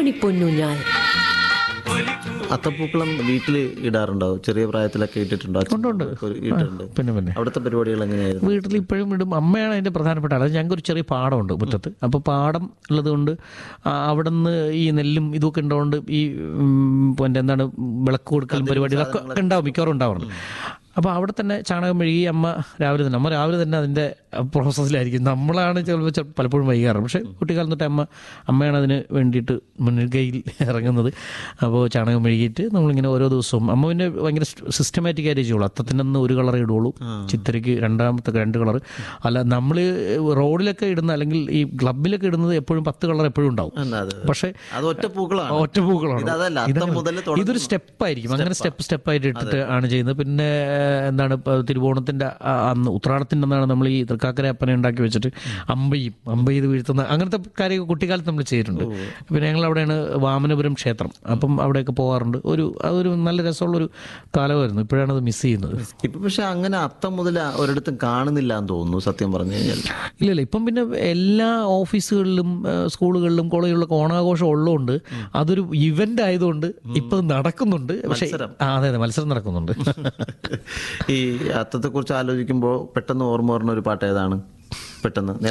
മണിപ്പൊന്നൂഞ്ഞാൽ അത്തപ്പൂക്കളം വീട്ടിൽ ഇടാറുണ്ടോ ചെറിയ പ്രായത്തിലൊക്കെ ഇട്ടിട്ടുണ്ടോ അച്ഛൻ ഉണ്ട്. ഒരു ഇട്ടിട്ടുണ്ട് പിന്നെ പിന്നെ അവിടുത്തെ പരിപാടികൾ എങ്ങനെയായിരുന്നു വീട്ടിൽ ഇപ്പോഴും ഇടും അമ്മയാണ് അതിൻ്റെ പ്രധാനപ്പെട്ട ആൾ ഞങ്ങൾക്ക് ഒരു ചെറിയ പാടമുണ്ട് മുറ്റത്ത് അപ്പോൾ പാടം ഉള്ളതുകൊണ്ട് അവിടെ നിന്ന് ഈ നെല്ലും ഇതൊക്കെ ഉണ്ടതുകൊണ്ട് ഈ ഉം, പിന്നെ എന്താണ് വിളക്ക് കൊടുക്കലും പരിപാടികളൊക്കെ ഉണ്ടാവും മിക്കവാറും ഉണ്ടാവാറുണ്ട് അപ്പോൾ അവിടെ തന്നെ ചാണകം മെഴുകി അമ്മ രാവിലെ തന്നെ അമ്മ രാവിലെ തന്നെ അതിൻ്റെ പ്രോസസ്സിലായിരിക്കും നമ്മളാണ് ചിലപ്പോൾ ചെ- പലപ്പോഴും വൈകാറ് പക്ഷേ കുട്ടിക്കാലം തൊട്ട് അമ്മ അമ്മയാണ് അതിന് വേണ്ടിയിട്ട് മുൻകൈയിൽ ഇറങ്ങുന്നത് അപ്പോൾ ചാണകം മെഴുകിയിട്ട് നമ്മളിങ്ങനെ ഓരോ ദിവസവും അമ്മ പിന്നെ ഭയങ്കര സിസ്റ്റമാറ്റിക് ആയിട്ട് ചെയ്യുള്ളൂ അത്തത്തിൻ്റെ അന്ന് ഒരു കളറേ ഇടുള്ളൂ ചിത്തരയ്ക്ക് രണ്ടാമത്തെ രണ്ട് കളർ അല്ല നമ്മൾ റോഡിലൊക്കെ ഇടുന്ന അല്ലെങ്കിൽ ഈ ക്ലബിലൊക്കെ ഇടുന്നത് എപ്പോഴും പത്ത് കളർ എപ്പോഴും ഉണ്ടാവും എന്നാ അത് പക്ഷേ അത് ഒറ്റ പൂക്കളാണ് ഒറ്റ പൂക്കളാണ് ഇതല്ല അത്തം മുതൽ ഇതൊരു സ്റ്റെപ്പായിരിക്കും അങ്ങനെ സ്റ്റെപ്പ് സ്റ്റെപ്പായിട്ട് ഇട്ടിട്ട് ആണ് ചെയ്യുന്നത് പിന്നെ എന്താണ് ഇപ്പൊ തിരുവോണത്തിന്റെ ആ അന്ന് ഉത്രാടത്തിന്റെ അന്നാണ് നമ്മൾ ഈ തൃക്കാക്കര അപ്പനെ ഉണ്ടാക്കി വെച്ചിട്ട് അമ്പയും അമ്പ ചെയ്ത് വീഴ്ത്തുന്ന അങ്ങനത്തെ കാര്യമൊക്കെ കുട്ടിക്കാലത്ത് നമ്മൾ ചെയ്തിട്ടുണ്ട് പിന്നെ ഞങ്ങൾ അവിടെയാണ് വാമനപുരം ക്ഷേത്രം അപ്പം അവിടെയൊക്കെ പോകാറുണ്ട് ഒരു അതൊരു നല്ല രസമുള്ള ഒരു കാലമായിരുന്നു ഇപ്പോഴാണ് അത് മിസ് ചെയ്യുന്നത് ഇപ്പൊ പക്ഷെ അങ്ങനെ അത്തം മുതൽ ഒരിടത്തും കാണുന്നില്ല എന്ന് തോന്നുന്നു സത്യം പറഞ്ഞു കഴിഞ്ഞാൽ ഇല്ല ഇല്ല ഇപ്പം പിന്നെ എല്ലാ ഓഫീസുകളിലും ആ, സ്കൂളുകളിലും കോളേജുകളിലൊക്കെ ഓണാഘോഷം ഉള്ളതുകൊണ്ട് അതൊരു ഇവന്റ് ആയതുകൊണ്ട് ഇപ്പം അത് നടക്കുന്നുണ്ട് പക്ഷേ ആ, അതെ അതെ മത്സരം നടക്കുന്നുണ്ട് ഈ അത്തത്തെ കുറിച്ച് ആലോചിക്കുമ്പോൾ പെട്ടെന്ന് ഓർമ്മ വരുന്ന ഒരു പാട്ട് ഏതാണ് പെട്ടെന്ന്